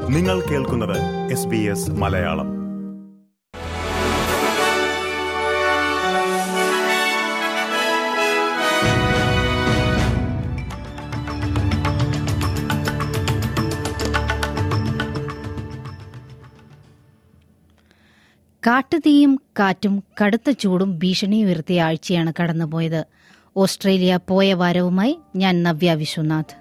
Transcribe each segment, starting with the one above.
നിങ്ങൾ കേൾക്കുന്നത് S B S Malayalam കാട്ടുതീയും കാറ്റും കടുത്ത ചൂടും ഭീഷണിയും ഉയർത്തിയ ആഴ്ചയാണ് കടന്നുപോയത് ഓസ്ട്രേലിയ പോയ വാരവുമായി ഞാൻ നവ്യ വിശ്വനാഥ്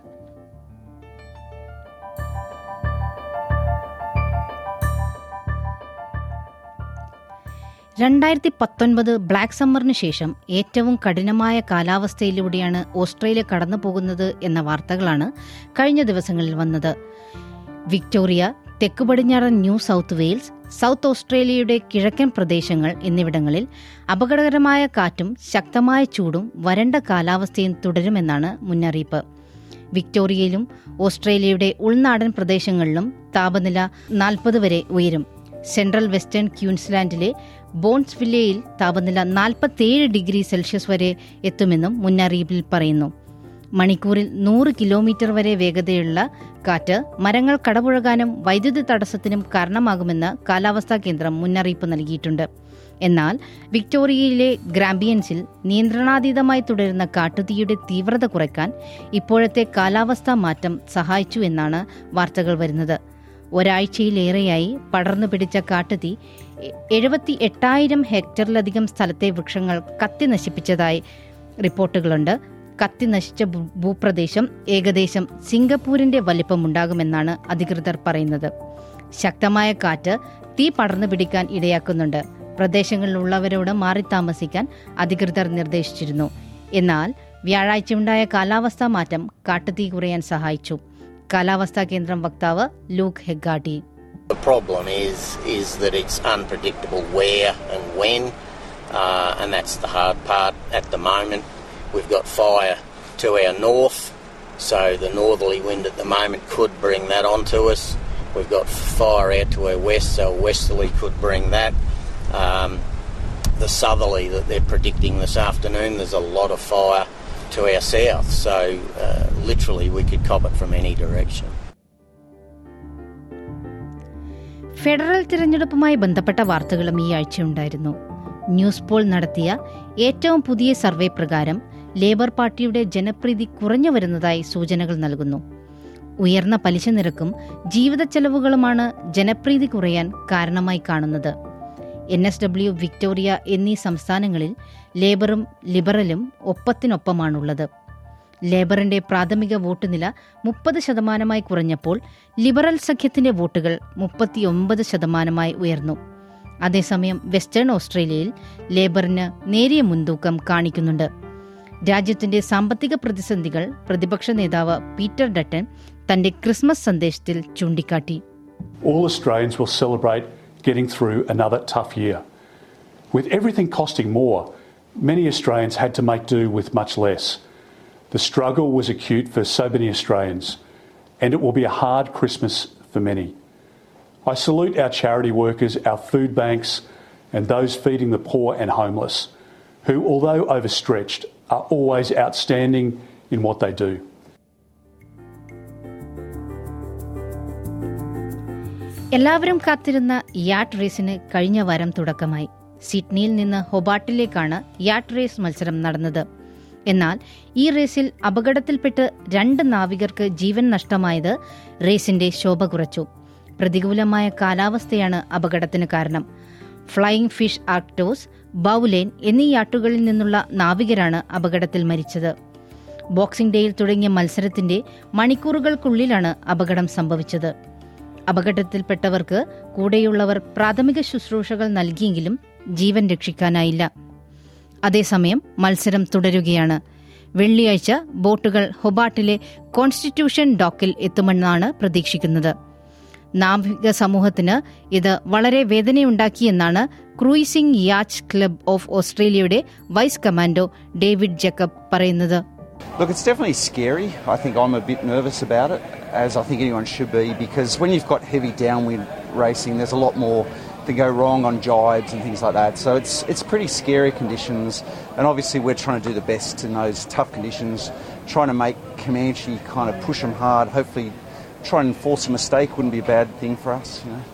രണ്ടായിരത്തി പത്തൊൻപത് ബ്ലാക്ക് സമ്മറിന് ശേഷം ഏറ്റവും കഠിനമായ കാലാവസ്ഥയിലൂടെയാണ് ഓസ്ട്രേലിയ കടന്നു പോകുന്നത് എന്ന വാർത്തകളാണ് കഴിഞ്ഞ ദിവസങ്ങളിൽ വന്നത് വിക്ടോറിയ തെക്ക് പടിഞ്ഞാറൻ ന്യൂ സൗത്ത് വെയിൽസ് സൗത്ത് ഓസ്ട്രേലിയയുടെ കിഴക്കൻ പ്രദേശങ്ങൾ എന്നിവിടങ്ങളിൽ അപകടകരമായ കാറ്റും ശക്തമായ ചൂടും വരണ്ട കാലാവസ്ഥയും തുടരുമെന്നാണ് മുന്നറിയിപ്പ് വിക്ടോറിയയിലും ഓസ്ട്രേലിയയുടെ ഉൾനാടൻ പ്രദേശങ്ങളിലും താപനില നാൽപ്പത് വരെ ഉയരും സെൻട്രൽ വെസ്റ്റേൺ ക്യൂൻസ്ലാൻഡിലെ ബോൺസ് വില്ലയിൽ താപനില നാൽപ്പത്തിയേഴ് ഡിഗ്രി സെൽഷ്യസ് വരെ എത്തുമെന്നും മുന്നറിയിപ്പിൽ പറയുന്നു മണിക്കൂറിൽ നൂറ് കിലോമീറ്റർ വരെ വേഗതയുള്ള കാറ്റ് മരങ്ങൾ കടപുഴകാനും വൈദ്യുതി തടസ്സത്തിനും കാരണമാകുമെന്ന് കാലാവസ്ഥാ കേന്ദ്രം മുന്നറിയിപ്പ് നൽകിയിട്ടുണ്ട് എന്നാൽ വിക്ടോറിയയിലെ ഗ്രാമ്പിയൻസിൽ നിയന്ത്രണാതീതമായി തുടരുന്ന കാട്ടുതീയുടെ തീവ്രത കുറയ്ക്കാൻ ഇപ്പോഴത്തെ കാലാവസ്ഥാ മാറ്റം സഹായിച്ചു എന്നാണ് വാർത്തകൾ വരുന്നത് ഒരാഴ്ചയിലേറെയായി പടർന്നു പിടിച്ച കാട്ടുതീ എഴുപത്തി എട്ടായിരം ഹെക്ടറിലധികം സ്ഥലത്തെ വൃക്ഷങ്ങൾ കത്തി നശിപ്പിച്ചതായി റിപ്പോർട്ടുകളുണ്ട് കത്തി നശിച്ച ഭൂപ്രദേശം ഏകദേശം സിംഗപ്പൂരിന്റെ വലിപ്പമുണ്ടാകുമെന്നാണ് അധികൃതർ പറയുന്നത് ശക്തമായ കാറ്റ് തീ പടർന്നു പിടിക്കാൻ ഇടയാക്കുന്നുണ്ട് പ്രദേശങ്ങളിലുള്ളവരോട് മാറി താമസിക്കാൻ അധികൃതർ നിർദ്ദേശിച്ചിരുന്നു എന്നാൽ വ്യാഴാഴ്ചയുണ്ടായ കാലാവസ്ഥാ മാറ്റം കാട്ടുതീ കുറയാൻ സഹായിച്ചു കാലാവസ്ഥാ കേന്ദ്രം വക്താവ് Luke Hegarty The problem is is that it's unpredictable where and when, uh, and that's the hard part at the moment. We've got fire to our north, so the northerly wind at the moment could bring that onto us. We've got fire out to our west, so westerly could bring that. Um, the southerly that they're predicting this afternoon, there's a lot of fire to our south, so uh, literally we could cop it from any direction. Federal തിരഞ്ഞെടുപ്പുമായി ബന്ധപ്പെട്ട വാർത്തകളും ഈ ആഴ്ചയുണ്ടായിരുന്നു news Paul നടത്തിയ ഏറ്റവും പുതിയ survey പ്രകാരം labour പാർട്ടിയുടെ ജനപ്രീതി കുറഞ്ഞു വരുന്നതായി സൂചനകൾ നൽകുന്നു ഉയർന്ന പലിശ നിരക്കും ജീവിത ചെലവുകളുമാണ് ജനപ്രീതി കുറയാൻ കാരണമായി കാണുന്നത് എൻ എസ് ഡബ്ല്യു വിക്ടോറിയ എന്നീ സംസ്ഥാനങ്ങളിൽ ലേബറും ലിബറലും ഒപ്പത്തിനൊപ്പമാണുള്ളത് ലേബറിന്റെ പ്രാഥമിക വോട്ട് നില മുപ്പത് ശതമാനമായി കുറഞ്ഞപ്പോൾ ലിബറൽ സഖ്യത്തിന്റെ വോട്ടുകൾ മുപ്പത്തിയൊമ്പത് ശതമാനമായി ഉയർന്നു അതേസമയം വെസ്റ്റേൺ ഓസ്ട്രേലിയയിൽ ലേബറിന് നേരിയ മുൻതൂക്കം കാണിക്കുന്നുണ്ട് രാജ്യത്തിന്റെ സാമ്പത്തിക പ്രതിസന്ധികൾ പ്രതിപക്ഷ നേതാവ് പീറ്റർ ഡട്ടൻ തന്റെ ക്രിസ്മസ് സന്ദേശത്തിൽ ചൂണ്ടിക്കാട്ടി All Australians will celebrate getting through another tough year. With everything costing more, many Australians had to make do with much less. The struggle was acute for so many Australians, and it will be a hard Christmas for many. I salute our charity workers, our food banks, and those feeding the poor and homeless, who, although overstretched, are always outstanding in what they do. എല്ലാവരും കാത്തിരുന്ന yacht റേസിന് കഴിഞ്ഞ വാരം തുടക്കമായി സിഡ്നിയിൽ നിന്ന് ഹൊബാട്ടിലേക്കാണ് yacht raise മത്സരം നടന്നത് എന്നാൽ ഈ റേസിൽ അപകടത്തിൽപ്പെട്ട് രണ്ട് നാവികർക്ക് ജീവൻ നഷ്ടമായത് റേസിന്റെ ശോഭ കുറച്ചു പ്രതികൂലമായ കാലാവസ്ഥയാണ് അപകടത്തിന് കാരണം ഫ്ലൈയിങ് ഫിഷ് ആക്ടോസ് ബൌലേൻ എന്നീ യാട്ടുകളിൽ നിന്നുള്ള നാവികരാണ് അപകടത്തിൽ മരിച്ചത് ബോക്സിംഗ് ഡേയിൽ തുടങ്ങിയ മത്സരത്തിന്റെ മണിക്കൂറുകൾക്കുള്ളിലാണ് അപകടം സംഭവിച്ചത് അപകടത്തിൽപ്പെട്ടവർക്ക് കൂടെയുള്ളവർ പ്രാഥമിക ശുശ്രൂഷകൾ നൽകിയെങ്കിലും ജീവൻ രക്ഷിക്കാനായില്ല അതേസമയം മത്സരം തുടരുകയാണ് വെള്ളിയാഴ്ച ബോട്ടുകൾ ഹൊബാട്ടിലെ കോൺസ്റ്റിറ്റ്യൂഷൻ ഡോക്കിൽ എത്തുമെന്നാണ് പ്രതീക്ഷിക്കുന്നത് നാവിക സമൂഹത്തിന് ഇത് വളരെ വേദനയുണ്ടാക്കിയെന്നാണ് ക്രൂയിസിംഗ് യാച്ച് ക്ലബ് ഓഫ് ഓസ്ട്രേലിയയുടെ വൈസ് കമാൻഡോ ഡേവിഡ് ജക്കബ് പറയുന്നത് Look, it's definitely scary. I think I'm a bit nervous about it, as I think anyone should be, because when you've got heavy downwind racing, there's a lot more that go wrong on jibes and things like that. So it's it's pretty scary conditions, and obviously we're trying to do the best in those tough conditions, trying to make Comanche kind of push them hard. Hopefully, try and force a mistake wouldn't be a bad thing for us, you know.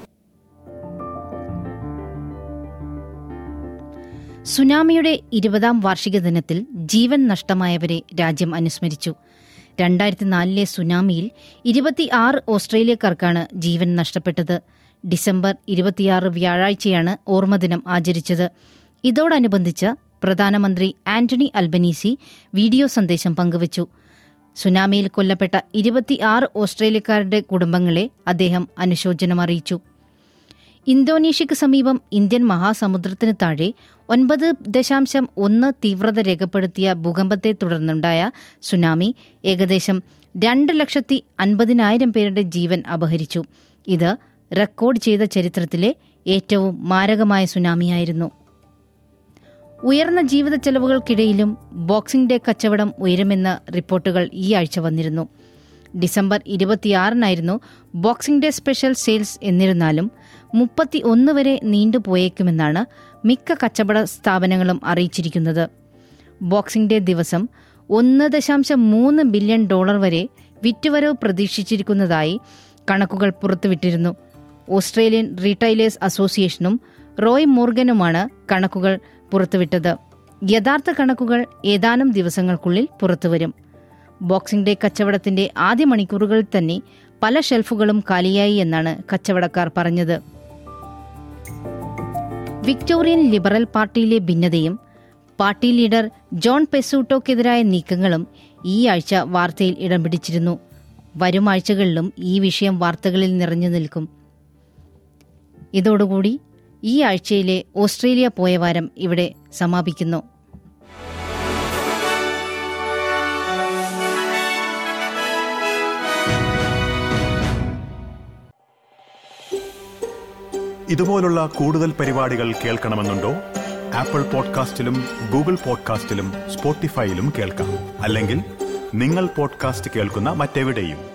സുനാമിയുടെ ഇരുപതാം വാർഷിക ദിനത്തിൽ ജീവൻ നഷ്ടമായവരെ രാജ്യം അനുസ്മരിച്ചു രണ്ടായിരത്തി നാലിലെ സുനാമിയിൽ ഇരുപത്തിയാറ് ഓസ്ട്രേലിയക്കാർക്കാണ് ജീവൻ നഷ്ടപ്പെട്ടത് December ഇരുപത്തിയാറ് വ്യാഴാഴ്ചയാണ് ഓർമ്മദിനം ആചരിച്ചത് ഇതോടനുബന്ധിച്ച് പ്രധാനമന്ത്രി ആന്റണി അൽബനീസി വീഡിയോ സന്ദേശം പങ്കുവച്ചു സുനാമിയിൽ കൊല്ലപ്പെട്ട ഇരുപത്തിയാറ് ഓസ്ട്രേലിയക്കാരുടെ കുടുംബങ്ങളെ അദ്ദേഹം അനുശോചനം അറിയിച്ചു ഇന്തോനേഷ്യയ്ക്ക് സമീപം ഇന്ത്യൻ മഹാസമുദ്രത്തിന് താഴെ ഒൻപത് ദശാംശം ഒന്ന് തീവ്രത രേഖപ്പെടുത്തിയ ഭൂകമ്പത്തെ തുടർന്നുണ്ടായ സുനാമി ഏകദേശം രണ്ട് ലക്ഷത്തി അൻപതിനായിരം പേരുടെ ജീവൻ അപഹരിച്ചു ഇത് റെക്കോർഡ് ചെയ്ത ചരിത്രത്തിലെ ഏറ്റവും മാരകമായ സുനാമിയായിരുന്നു ഉയർന്ന ജീവിത ചെലവുകൾക്കിടയിലും ബോക്സിംഗ് ഡേ കച്ചവടം ഉയരുമെന്ന റിപ്പോർട്ടുകൾ ഈ ആഴ്ച വന്നിരുന്നു ഡിസംബർ ഇരുപത്തിയാറിനായിരുന്നു ബോക്സിംഗ് ഡേ സ്പെഷ്യൽ സെയിൽസ് എന്നിരുന്നാലും മുപ്പത്തി ഒന്ന് വരെ നീണ്ടുപോയേക്കുമെന്നാണ് മിക്ക കച്ചവട സ്ഥാപനങ്ങളും അറിയിച്ചിരിക്കുന്നത് ബോക്സിംഗ് ഡേ ദിവസം ഒന്ന് ദശാംശം മൂന്ന് ബില്യൺ ഡോളർ വരെ വിറ്റുവരവ് പ്രതീക്ഷിച്ചിരിക്കുന്നതായി കണക്കുകൾ പുറത്തുവിട്ടിരുന്നു ഓസ്ട്രേലിയൻ റീറ്റെയിലേഴ്സ് അസോസിയേഷനും റോയ് മോർഗനുമാണ് കണക്കുകൾ പുറത്തുവിട്ടത് യഥാർത്ഥ കണക്കുകൾ ഏതാനും ദിവസങ്ങൾക്കുള്ളിൽ പുറത്തുവരും ബോക്സിംഗ് ഡേ കച്ചവടത്തിന്റെ ആദ്യ മണിക്കൂറുകളിൽ തന്നെ പല ഷെൽഫുകളും കാലിയായി എന്നാണ് കച്ചവടക്കാർ പറഞ്ഞത് വിക്ടോറിയൻ ലിബറൽ പാർട്ടിയിലെ ഭിന്നതയും പാർട്ടി ലീഡർ ജോൺ പെസൂട്ടോക്കെതിരായ നീക്കങ്ങളും ഈ ആഴ്ച വാർത്തയിൽ ഇടം പിടിച്ചിരുന്നു വരും ആഴ്ചകളിലും ഈ വിഷയം വാർത്തകളിൽ നിറഞ്ഞു നിൽക്കും ഇതോടുകൂടി ഈ ആഴ്ചയിലെ ഓസ്ട്രേലിയ പോയ വാരം ഇവിടെ സമാപിക്കുന്നു ഇതുപോലുള്ള കൂടുതൽ പരിപാടികൾ കേൾക്കണമെന്നുണ്ടോ ആപ്പിൾ പോഡ്കാസ്റ്റിലും ഗൂഗിൾ പോഡ്കാസ്റ്റിലും സ്പോട്ടിഫൈയിലും കേൾക്കാം അല്ലെങ്കിൽ നിങ്ങൾ പോഡ്കാസ്റ്റ് കേൾക്കുന്ന മറ്റെവിടെയും